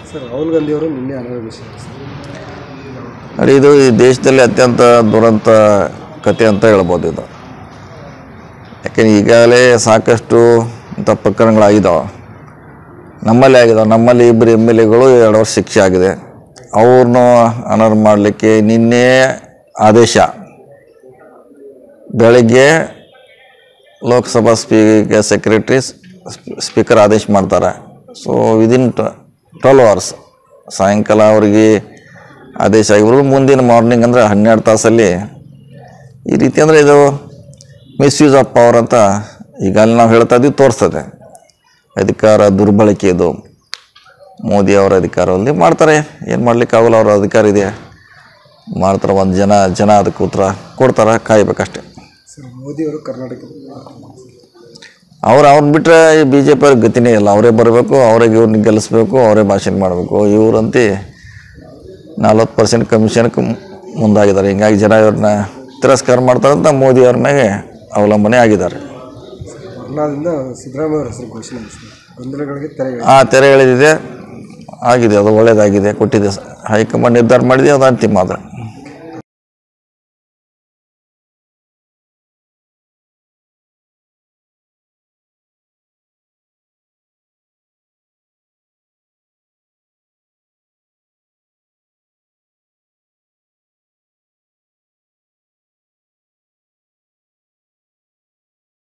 sir Rahul Gandhi ಅವರು ನಿನ್ನೆ ಅನಾರೋಗ್ಯಶಾಗಿ sir ನೋಡಿ ಇದು ಈ ದೇಶದಲ್ಲಿ ಅತ್ಯಂತ ದುರಂತ ಕತೆ ಅಂತ ಹೇಳ್ಬೋದು ಇದು ಯಾಕೆಂದ್ರೆ ಈಗಾಗಲೇ ಸಾಕಷ್ಟು ಇಂಥ ಪ್ರಕರಣಗಳಾಗಿದ್ದಾವೆ ನಮ್ಮಲ್ಲಿ ಆಗಿದ್ದಾವೆ ನಮ್ಮಲ್ಲಿ ಇಬ್ಬರು ಎಮ್ ಎಲ್ ಎಗಳು ಎರಡು ವರ್ಷ ಶಿಕ್ಷೆ ಆಗಿದೆ ಅವ್ರನ್ನೂ ಅನರ್ಹ ಮಾಡಲಿಕ್ಕೆ ನಿನ್ನೆ ಆದೇಶ ಬೆಳಗ್ಗೆ ಲೋಕಸಭಾ ಸ್ಪೀಕರ್ ಸೆಕ್ರೆಟ್ರಿ ಸ್ಪೀಕರ್ ಆದೇಶ ಮಾಡ್ತಾರೆ ಸೊ ವಿದಿನ್ ಟ್ವೆಲ್ ಅವರ್ಸ್ ಸಾಯಂಕಾಲ ಅವ್ರಿಗೆ ಆದೇಶ ಆಗಿರೋದು ಮುಂದಿನ ಮಾರ್ನಿಂಗ್ ಅಂದರೆ ಹನ್ನೆರಡು ತಾಸಲ್ಲಿ ಈ ರೀತಿ ಅಂದರೆ ಇದು ಮಿಸ್ಯೂಸ್ ಆಫ್ ಪವರ್ ಅಂತ ಈಗ ಅಲ್ಲಿ ನಾವು ಹೇಳ್ತಾ ಇದ್ದೀವಿ ತೋರಿಸ್ತದೆ ಅಧಿಕಾರ ದುರ್ಬಳಕೆ ಇದು ಮೋದಿ ಅವರ ಅಧಿಕಾರದಲ್ಲಿ ಮಾಡ್ತಾರೆ ಏನು ಮಾಡ್ಲಿಕ್ಕಾಗಲ್ಲ ಅವ್ರ ಅಧಿಕಾರ ಇದೆ ಮಾಡ್ತಾರೆ ಒಂದು ಜನ ಜನ ಅದಕ್ಕೆ ಉತ್ತರ ಕೊಡ್ತಾರೆ ಕಾಯ್ಬೇಕಷ್ಟೆ ಸರ್ ಮೋದಿ ಅವರು ಕರ್ನಾಟಕ ಅವ್ರು ಅವ್ರನ್ನ ಬಿಟ್ಟರೆ ಈ ಬಿ ಜೆ ಪಿ ಅವ್ರಿಗೆ ಗತಿನೇ ಇಲ್ಲ ಅವರೇ ಬರಬೇಕು ಅವ್ರಿಗೆ ಇವ್ರನ್ನ ಗೆಲ್ಲಿಸ್ಬೇಕು ಅವರೇ ಭಾಷಣ ಮಾಡಬೇಕು ಇವರಂತೆ ನಲ್ವತ್ತು ಪರ್ಸೆಂಟ್ ಕಮಿಷನ್ಗೆ ಮುಂದಾಗಿದ್ದಾರೆ ಹಿಂಗಾಗಿ ಜನ ಇವ್ರನ್ನ ತಿರಸ್ಕಾರ ಮಾಡ್ತಾರಂತ ಮೋದಿ ಅವ್ರ ಮೇಲೆ ಅವಲಂಬನೆ ಆಗಿದ್ದಾರೆ ವರ್ಣದಿಂದ ಸಿದ್ದರಾಮಯ್ಯ ಅವರ ಹೆಸರು ಘೋಷಣೆ ಮಾಡಿಸಿದ್ದಾರೆ ಗೊಂದಲಗಳಿಗೆ ತೆರೆ ಆ ತೆರೆ ಎಳೆದಿದೆ ಆಗಿದೆ ಅದು ಒಳ್ಳೆಯದಾಗಿದೆ ಕೊಟ್ಟಿದೆ ಹೈಕಮಾಂಡ್ ನಿರ್ಧಾರ ಮಾಡಿದೆ ಅದು ಅಂತಿಮ ಅದು